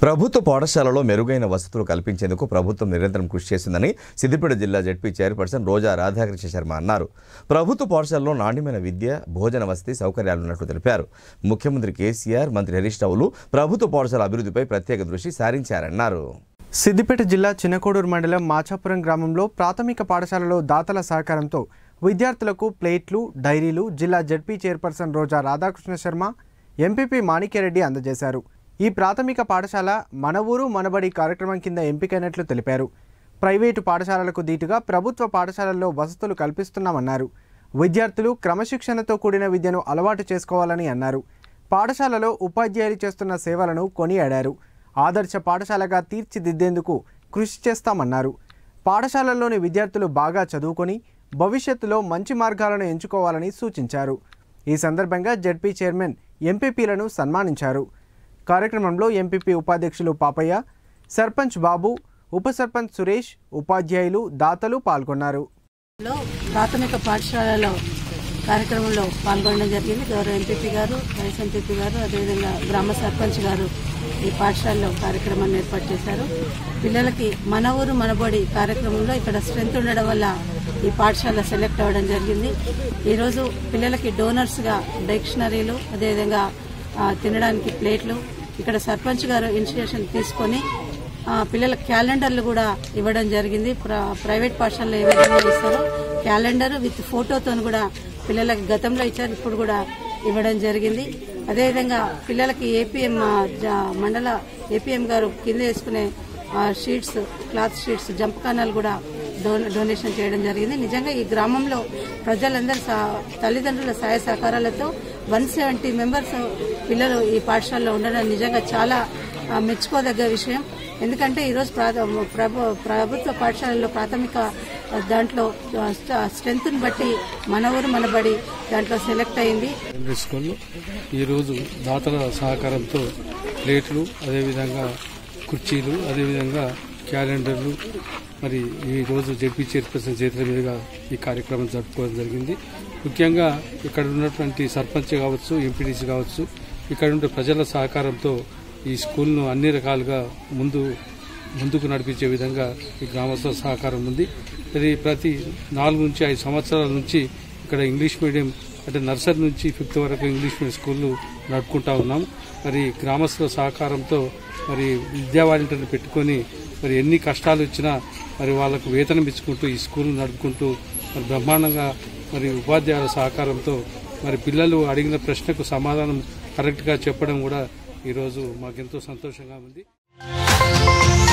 ప్రభుత్వ పాఠశాలలో మెరుగైన వసతులు కల్పించేందుకు ప్రభుత్వం నిరంతరం కృషి చేసిందని సిద్దిపేట జిల్లా జడ్పీ చైర్పర్సన్ రోజా రాధాకృష్ణ శర్మ అన్నారు ప్రభుత్వ పాఠశాలలో నాణ్యమైన విద్య భోజన వసతి సౌకర్యాలున్నట్లు తెలిపారు ముఖ్యమంత్రి కేసీఆర్ మంత్రి హరీష్ రావులు ప్రభుత్వ పాఠశాల అభివృద్ధిపై ప్రత్యేక దృష్టి సారించారన్నారు సిద్దిపేట జిల్లా చిన్నకోడూరు మండలం మాచాపురం గ్రామంలో ప్రాథమిక పాఠశాలలో దాతల సహకారంతో విద్యార్థులకు ప్లేట్లు డైరీలు జిల్లా ZP chairperson Roja Radhakrishna Sharma MPP Manikyareddy అందజేశారు ఈ ప్రాథమిక పాఠశాల మన ఊరు మనబడి కార్యక్రమం కింద ఎంపికైనట్లు తెలిపారు ప్రైవేటు పాఠశాలలకు దీటుగా ప్రభుత్వ పాఠశాలల్లో వసతులు కల్పిస్తున్నామన్నారు విద్యార్థులు క్రమశిక్షణతో కూడిన విద్యను అలవాటు చేసుకోవాలని అన్నారు పాఠశాలలో ఉపాధ్యాయులు చేస్తున్న సేవలను కొనియాడారు ఆదర్శ పాఠశాలగా తీర్చిదిద్దేందుకు కృషి చేస్తామన్నారు పాఠశాలల్లోని విద్యార్థులు బాగా చదువుకొని భవిష్యత్తులో మంచి మార్గాలను ఎంచుకోవాలని సూచించారు ఈ సందర్భంగా జడ్పీ చైర్మన్ ఎంపీపీలను సన్మానించారు కార్యక్రమంలో ఎంపీపీ ఉపాధ్యక్షులు పాపయ్య సర్పంచ్ బాబు ఉప సర్పంచ్ సురేష్ ఉపాధ్యాయులు దాతలు పాల్గొన్నారు లో ప్రాథమిక పాఠశాలలో కార్యక్రమంలో పాల్గొనడం జరిగింది గౌరవ ఎంపీపీ గారు వైస్ ఎంపీపీ గారు అదేవిధంగా గ్రామ సర్పంచ్ గారు ఈ పాఠశాలలో కార్యక్రమాన్ని ఏర్పాటు చేశారు పిల్లలకి మన ఊరు మనబడి కార్యక్రమంలో ఇక్కడ స్ట్రెంత్ ఉండడం వల్ల ఈ పాఠశాల సెలెక్ట్ అవ్వడం జరిగింది ఈరోజు పిల్లలకి డోనర్స్గా డిక్షనరీలు అదేవిధంగా ఆ, తినడానికి ప్లేట్లు ఇక్కడ సర్పంచ్ గారు ఇనిషియేషన్ తీసుకొని ఆ, పిల్లల క్యాలెండర్లు కూడా ఇవ్వడం జరిగింది ప్ర- ప్రైవేట్ పాఠశాలలో ఏ విధంగా ఇస్తారో క్యాలెండర్ విత్ ఫోటోతో కూడా పిల్లలకి గతంలో ఇచ్చారు ఇప్పుడు కూడా ఇవ్వడం జరిగింది అదేవిధంగా పిల్లలకి ఏపీఎం ఆ, జ- మండల ఏపీఎం గారు కింద వేసుకునే ఆ, షీట్స్ క్లాత్ షీట్స్ జంప్ కానాలు కూడా డొ- డొనేషన్ చేయడం జరిగింది నిజంగా ఈ గ్రామంలో ప్రజలందరి సహ- తల్లిదండ్రుల సహాయ సహకారాలతో వన్ సెవెంటీ మెంబర్స్ పిల్లలు ఈ పాఠశాలలో ఉండడం నిజంగా చాలా ఆ, మెచ్చుకోదగ్గ విషయం ఎందుకంటే ఈరోజు ప్రా- ప్రభు ప్రభుత్వ పాఠశాలలో ప్రాథమిక ఆ, దాంట్లో స్ట్రెంగ్త్ని బట్టి మన ఊరు మన బడి దాంట్లో సెలెక్ట్ అయింది ప్రైమరీ స్కూల్లో ఈరోజు దాతల సహకారంతో ప్లేట్లు అదేవిధంగా కుర్చీలు అదేవిధంగా క్యాలెండర్లు మరి ఈ రోజు జడ్పీ చైర్పర్సన్ చేతుల మీదుగా ఈ కార్యక్రమం జరుపుకోవడం జరిగింది ముఖ్యంగా ఇక్కడ ఉన్నటువంటి సర్పంచ్ కావచ్చు ఎంపీడీసీ కావచ్చు ఇక్కడ ఉండే ప్రజల సహకారంతో ఈ స్కూల్ను అన్ని రకాలుగా ముందు ముందుకు నడిపించే విధంగా ఈ గ్రామస్తుల సహకారం ఉంది ఇది ప్రతి నాలుగు నుంచి ఐదు సంవత్సరాల నుంచి ఇక్కడ ఇంగ్లీష్ మీడియం అంటే నర్సరీ నుంచి ఫిఫ్త్ వరకు ఇంగ్లీష్ మీడియం స్కూళ్ళు నడుపుకుంటా ఉన్నాం మరి గ్రామస్తుల సహకారంతో మరి విద్యా వాలంటీర్లు పెట్టుకొని మరి ఎన్ని కష్టాలు వచ్చినా మరి వాళ్ళకు వేతనం ఇచ్చుకుంటూ ఈ స్కూల్ నడుపుకుంటూ మరి బ్రహ్మాండంగా మరి ఉపాధ్యాయుల సహకారంతో మరి పిల్లలు అడిగిన ప్రశ్నకు సమాధానం కరెక్ట్గా చెప్పడం కూడా ఈరోజు మాకెంతో సంతోషంగా ఉంది